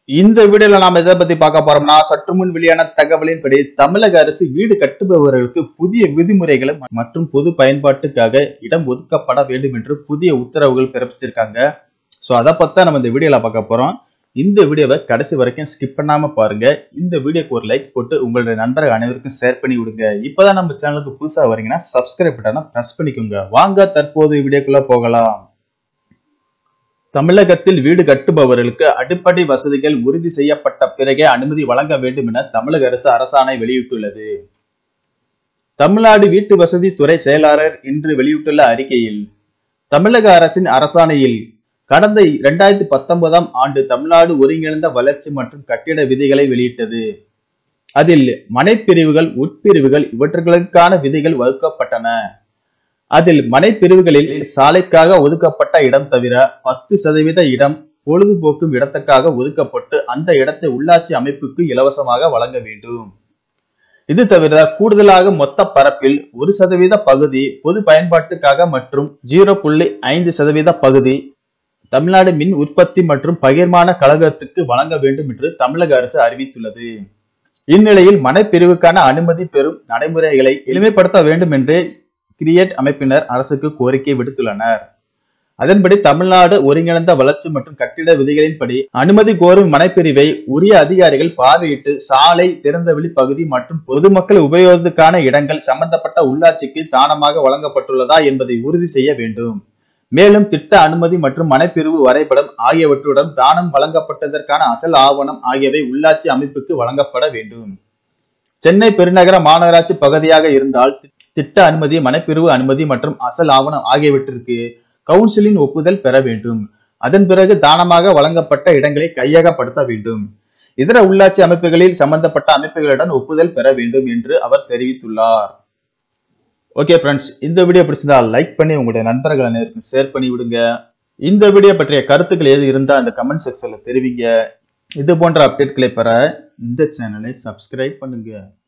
இந்த வீடியோல நாம எதை பத்தி பார்க்க போறோம்னா சற்று முன் வெளியான தகவலின்படி தமிழக அரசு வீடு கட்டுபவர்களுக்கு புதிய விதிமுறைகளை மற்றும் பொது பயன்பாட்டுக்காக இடம் ஒதுக்கப்பட வேண்டும் என்று புதிய உத்தரவுகள் பிறப்பிச்சிருக்காங்க ஸோ அதை பத்தி நம்ம இந்த வீடியோல பார்க்க போறோம் இந்த வீடியோவை கடைசி வரைக்கும் ஸ்கிப் பண்ணாம பாருங்க இந்த வீடியோக்கு ஒரு லைக் போட்டு உங்களுடைய நண்பர்கள் அனைவருக்கும் ஷேர் பண்ணி விடுங்க இப்பதான் நம்ம சேனலுக்கு புதுசா வரீங்கன்னா சப்ஸ்கிரைப் பட்டனை பிரஸ் பண்ணிக்கோங்க வாங்க தற்போது வீடியோக்குள்ள போகலாம் தமிழகத்தில் வீடு கட்டுபவர்களுக்கு அடிப்படை வசதிகள் உறுதி செய்யப்பட்ட பிறகே அனுமதி வழங்க வேண்டும் என தமிழக அரசு அரசாணை வெளியிட்டுள்ளது தமிழ்நாடு வீட்டு வசதி துறை செயலாளர் இன்று வெளியிட்டுள்ள அறிக்கையில் தமிழக அரசின் அரசாணையில் கடந்த இரண்டாயிரத்தி பத்தொன்பதாம் ஆண்டு தமிழ்நாடு ஒருங்கிணைந்த வளர்ச்சி மற்றும் கட்டிட விதிகளை வெளியிட்டது அதில் மனைப்பிரிவுகள் உட்பிரிவுகள் இவற்றுகளுக்கான விதிகள் வகுக்கப்பட்டன அதில் மனைப்பிரிவுகளில் சாலைக்காக ஒதுக்கப்பட்ட இடம் தவிர பத்து சதவீத இடம் பொழுதுபோக்கும் இடத்துக்காக ஒதுக்கப்பட்டு அந்த இடத்தை உள்ளாட்சி அமைப்புக்கு இலவசமாக வழங்க வேண்டும் இது தவிர கூடுதலாக மொத்த பரப்பில் ஒரு சதவீத பகுதி பொது பயன்பாட்டுக்காக மற்றும் ஜீரோ புள்ளி ஐந்து சதவீத பகுதி தமிழ்நாடு மின் உற்பத்தி மற்றும் பகிர்மான கழகத்துக்கு வழங்க வேண்டும் என்று தமிழக அரசு அறிவித்துள்ளது இந்நிலையில் மனைப்பிரிவுக்கான அனுமதி பெறும் நடைமுறைகளை எளிமைப்படுத்த வேண்டும் என்று கிரியேட் அமைப்பினர் அரசுக்கு கோரிக்கை விடுத்துள்ளனர் அதன்படி தமிழ்நாடு ஒருங்கிணைந்த வளர்ச்சி மற்றும் கட்டிட விதிகளின்படி அனுமதி கோரும் மனைப்பிரிவை உரிய அதிகாரிகள் பார்வையிட்டு சாலை திறந்தவெளி பகுதி மற்றும் பொதுமக்கள் உபயோகத்துக்கான இடங்கள் சம்பந்தப்பட்ட உள்ளாட்சிக்கு தானமாக வழங்கப்பட்டுள்ளதா என்பதை உறுதி செய்ய வேண்டும் மேலும் திட்ட அனுமதி மற்றும் மனைப்பிரிவு வரைபடம் ஆகியவற்றுடன் தானம் வழங்கப்பட்டதற்கான அசல் ஆவணம் ஆகியவை உள்ளாட்சி அமைப்புக்கு வழங்கப்பட வேண்டும் சென்னை பெருநகர மாநகராட்சி பகுதியாக இருந்தால் திட்ட அனுமதி மனைப்பிரிவு அனுமதி மற்றும் அசல் ஆவணம் ஆகியவற்றிற்கு கவுன்சிலின் ஒப்புதல் பெற வேண்டும் அதன் பிறகு தானமாக வழங்கப்பட்ட இடங்களை கையகப்படுத்த வேண்டும் இதர உள்ளாட்சி அமைப்புகளில் சம்பந்தப்பட்ட அமைப்புகளுடன் ஒப்புதல் பெற வேண்டும் என்று அவர் தெரிவித்துள்ளார் ஓகே ஃப்ரெண்ட்ஸ் இந்த வீடியோ பிடிச்சிருந்தா லைக் பண்ணி உங்களுடைய நண்பர்கள் அனைவருக்கும் ஷேர் பண்ணி விடுங்க இந்த வீடியோ பற்றிய கருத்துக்கள் எது இருந்தால் அந்த கமெண்ட் செக்ஷன்ல தெரிவிங்க இது போன்ற அப்டேட்களை பெற இந்த சேனலை சப்ஸ்கிரைப் பண்ணுங்க